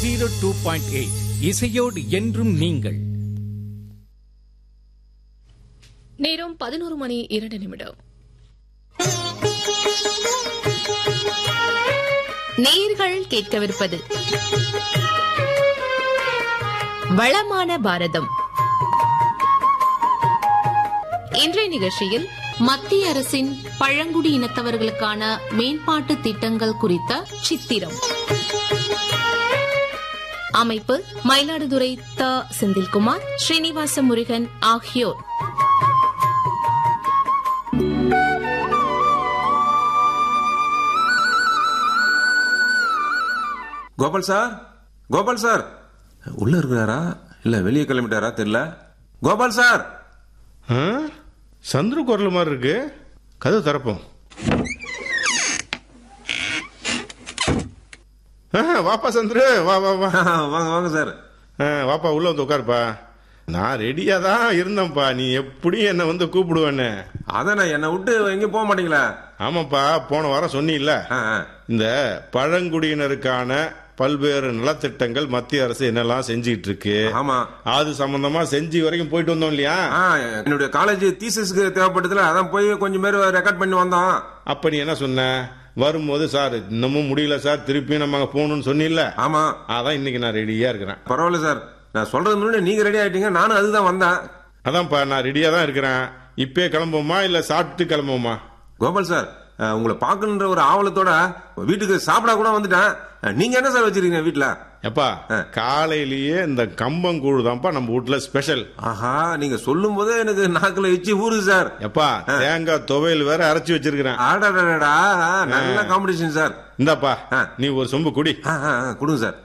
Zero two point eight இசையோடு என்றும் நீங்கள் நேரம் பதினோரு மணி இரண்டு நிமிடம் நேர்கள் கேட்கவிருப்பது வளமான பாரதம் இன்றைய நிகழ்ச்சியில் மத்திய அரசின் பழங்குடி இனத்தவர்களுக்கான மேம்பாட்டு திட்டங்கள் குறித்த சித்திரம் அமைப்பு மயிலாடுதுறை த செந்தில்குமார் ஸ்ரீனிவாச முருகன் ஆகியோர் கோபால் சார் கோபால் சார் உள்ள இருக்கிறாரா இல்ல வெளியே கிளம்பிட்டாரா தெரியல கோபால் சார் ஆ? சந்துரு குரல் மாதிரி இருக்கு கதவு திறப்போம் ஆ, வாப்பா சந்துரு வா வா வா வாங்க வாங்க சார் ஆ, வாப்பா உள்ள வந்து உட்காருப்பா நான் ரெடியா தான் இருந்தேன்ப்பா நீ எப்படி என்னை வந்து கூப்பிடுவேன்னு அதானே என்னை விட்டு எங்கேயும் போக மாட்டீங்களா ஆமாப்பா போன வாரம் சொன்னீல்ல ஆ, ஆ. இந்த பழங்குடியினருக்கான பல்வேறு நலத்திட்டங்கள் மத்திய அரசு என்னெல்லாம் செஞ்சிட்டு இருக்கு ஆமா அது சம்பந்தமா செஞ்சு வரைக்கும் போயிட்டு வந்தோம் இல்லையா ஆ, என்னுடைய காலேஜ் தீசஸ்க்கு தேவைப்பட்டதுல அதான் போய் கொஞ்சம் பேர் ரெக்கார்ட் பண்ணி வந்தோம் அப்ப நீ என்ன சொன்ன வரும்போது சார் இன்னமும் முடியல சார் திருப்பியும் நம்ம அங்க போகணும்னு சொன்னில்ல ஆமா அதான் இன்னைக்கு நான் ரெடியா இருக்கிறேன் பரவாயில்ல சார் நான் சொல்றது முன்னாடி நீங்க ரெடி ஆயிட்டீங்க நானும் அதுதான் வந்தேன் அதான்ப்பா நான் ரெடியா தான் இருக்கிறேன் இப்பே கிளம்புவோமா இல்ல சாப்பிட்டு கிளம்புவோமா கோபால் சார் அஹ், உங்களை பார்க்கணுன்ற ஒரு ஆவலத்தோட வீட்டுக்கு சாப்பிட கூட வந்துட்டேன் அஹ், நீங்க என்ன சார் வச்சிருக்கீங்க வீட்டுல எப்பா காலையிலேயே இந்த கம்பங்கூழ் தான்ப்பா நம்ம வீட்டுல ஸ்பெஷல் ஆஹா நீங்க சொல்லும் போதே எனக்கு நாக்குல எச்சி ஊறுது சார் எப்பா தேங்காய் துவையல் வேற அரைச்சி வச்சிருக்கிறேன் ஆடாடாடா நல்ல காம்படிஷன் சார் இந்தாப்பா ஆ. நீ ஒரு சொம்பு குடி ஆ, ஆ, ஆ, கொடுங்க சார்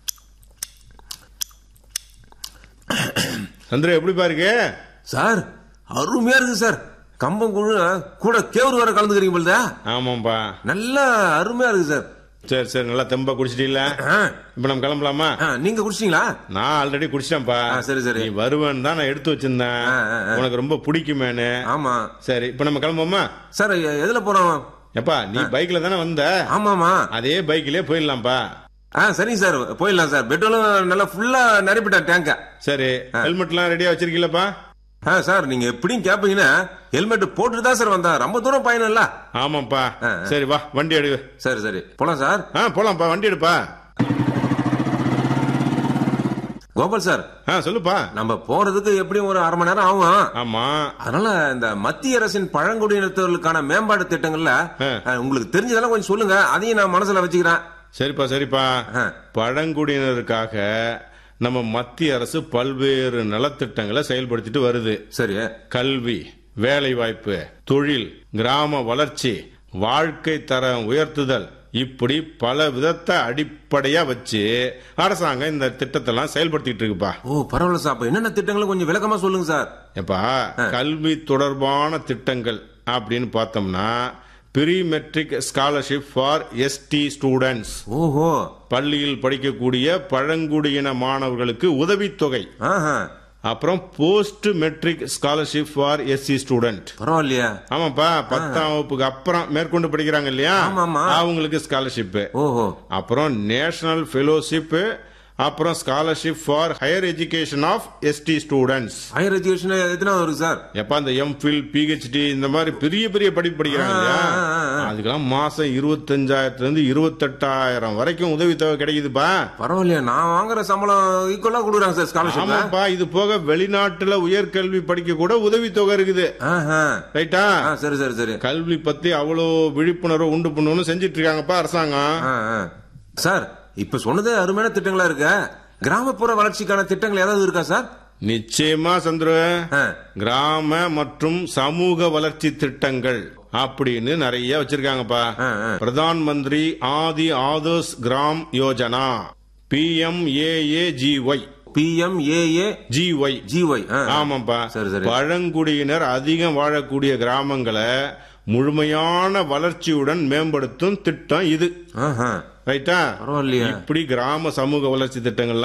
சந்திர எப்படி பாருங்க சார் அருமையா இருக்கு சார் கம்பம் குழு கூட கேவுரு வர கலந்துக்கிறீங்க போல ஆமாப்பா நல்லா அருமையா இருக்கு சார் சரி சரி நல்லா தெம்பா குடிச்சிட்டீல ஆ, இப்ப நம்ம கிளம்பலாமா ஆ, நீங்க குடிச்சிட்டீங்களா நான் ஆல்ரெடி குடிச்சிட்டேன்ப்பா ஆ, சரி, சரி. நீ வருவேன்னு தான் நான் எடுத்து வச்சிருந்தேன் ஆ, ஆ, ஆ. உனக்கு ரொம்ப பிடிக்குமேனு ஆமா சரி இப்ப நம்ம கிளம்புவோமா சார் எ- எதுல போறோம் எப்பா நீ பைக்ல தானே வந்த ஆமாமா அதே பைக்லயே போயிடலாம்ப்பா ஆ சரிங்க சார் போயிடலாம் சார் பெட்ரோலும் நல்லா ஃபுல்லா நிரப்பிட்டேன் டேங்க சரி ஹெல்மெட்லாம் ரெடியா வச்சிருக்கீங்களப்பா ஆ சார் நீங்க எப்படியும் கேப்பீங்கன்னா ஹெல்மெட் போட்டுட்டு தான் சார் வந்தேன் ரொம்ப தூரம் பயணம் இல்ல ஆமாப்பா ஆ, ஆ. சரி வா வண்டி எடு சரி சரி போலாம் சார் ஆ போலாம்ப்பா வண்டி எடுப்பா கோபால் சார் ஆ சொல்லுப்பா நம்ம போறதுக்கு எப்படியும் ஒரு அரை மணி நேரம் ஆகும் ஆமா அதனால இந்த மத்திய அரசின் பழங்குடியினத்தவர்களுக்கான மேம்பாடு திட்டங்கள்ல ஆ. அஹ், உங்களுக்கு தெரிஞ்சதெல்லாம் கொஞ்சம் சொல்லுங்க அதையும் நான் மனசுல வச்சுக்கிறேன் சரிப்பா சரிப்பா ஆ. பழங்குடியினருக்காக நம்ம மத்திய அரசு பல்வேறு நலத்திட்டங்களை செயல்படுத்திட்டு வருது சரி கல்வி வேலைவாய்ப்பு தொழில் கிராம வளர்ச்சி வாழ்க்கை தரம் உயர்த்துதல் இப்படி பல விதத்தை அடிப்படையா வச்சு அரசாங்கம் இந்த திட்டத்தெல்லாம் செயல்படுத்திட்டு இருக்குப்பா ஓ பரவாயில்ல சார் அப்ப என்னென்ன திட்டங்களும் கொஞ்சம் விளக்கமா சொல்லுங்க சார் எப்பா கல்வி தொடர்பான திட்டங்கள் அப்படின்னு பார்த்தோம்னா pre matric scholarship for ST students ஓஹோ பள்ளியில் படிக்கக்கூடிய பழங்குடியின மாணவர்களுக்கு உதவித்தொகை ஆஹா அப்புறம் post matric scholarship for SC student பரவாயில்லையா ஆமாப்பா பத்தாம் வகுப்புக்கு அப்புறம் மேற்கொண்டு படிக்கிறாங்க இல்லையா ஆமாமா. அவங்களுக்கு ஸ்காலர்ஷிப் ஓஹோ அப்புறம் நேஷனல் ஃபெலோஷிப் அப்புறம் scholarship for higher education of ST students higher education எத்தனை வருது சார் எப்ப அந்த எம்ஃபில் பிஹெச்டி இந்த மாதிரி பெரிய பெரிய படிப்பு படிக்கிறாங்க இல்லையா ஆ, ஆ, ஆ. அதுக்கெல்லாம் மாசம் இருபத்தஞ்சாயிரத்துல இருந்து இருபத்தெட்டாயிரம் வரைக்கும் உதவித்தொகை கிடைக்குதுப்பா பரவாயில்லையா நான் வாங்குற சம்பளம் ஈக்குவலா கொடுக்குறாங்க சார் ஸ்காலர்ஷிப் ஆமாப்பா இது போக வெளிநாட்டுல உயர்கல்வி படிக்க கூட உதவித்தொகை இருக்குது ஆஹா ரைட்டா ஆ, சரி சரி சரி கல்வி பத்தி அவ்வளோ விழிப்புணர்வு உண்டு பண்ணணும்னு செஞ்சிட்டு இருக்காங்கப்பா அரசாங்கம் ஆ, ஆ. சார் இப்ப சொன்னதே அருமையான திட்டங்களா இருக்கு கிராமப்புற வளர்ச்சிக்கான திட்டங்கள் ஏதாவது இருக்கா சார் நிச்சயமா சந்திர ஆ. கிராம மற்றும் சமூக வளர்ச்சி திட்டங்கள் அப்படின்னு நிறைய வச்சிருக்காங்கப்பா ஆ, ஆ. Pradhan Mantri Adi Adarsh Gram Yojana P M AAGY PMAA GY GY ஆமாப்பா சரி சரி பழங்குடியினர் அதிகம் வாழக்கூடிய கிராமங்களை முழுமையான வளர்ச்சியுடன் மேம்படுத்தும் திட்டம் இது ஆஹா ரைட்டா பரவாயில்லையே இப்படி கிராம சமூக வளர்ச்சி திட்டங்கள்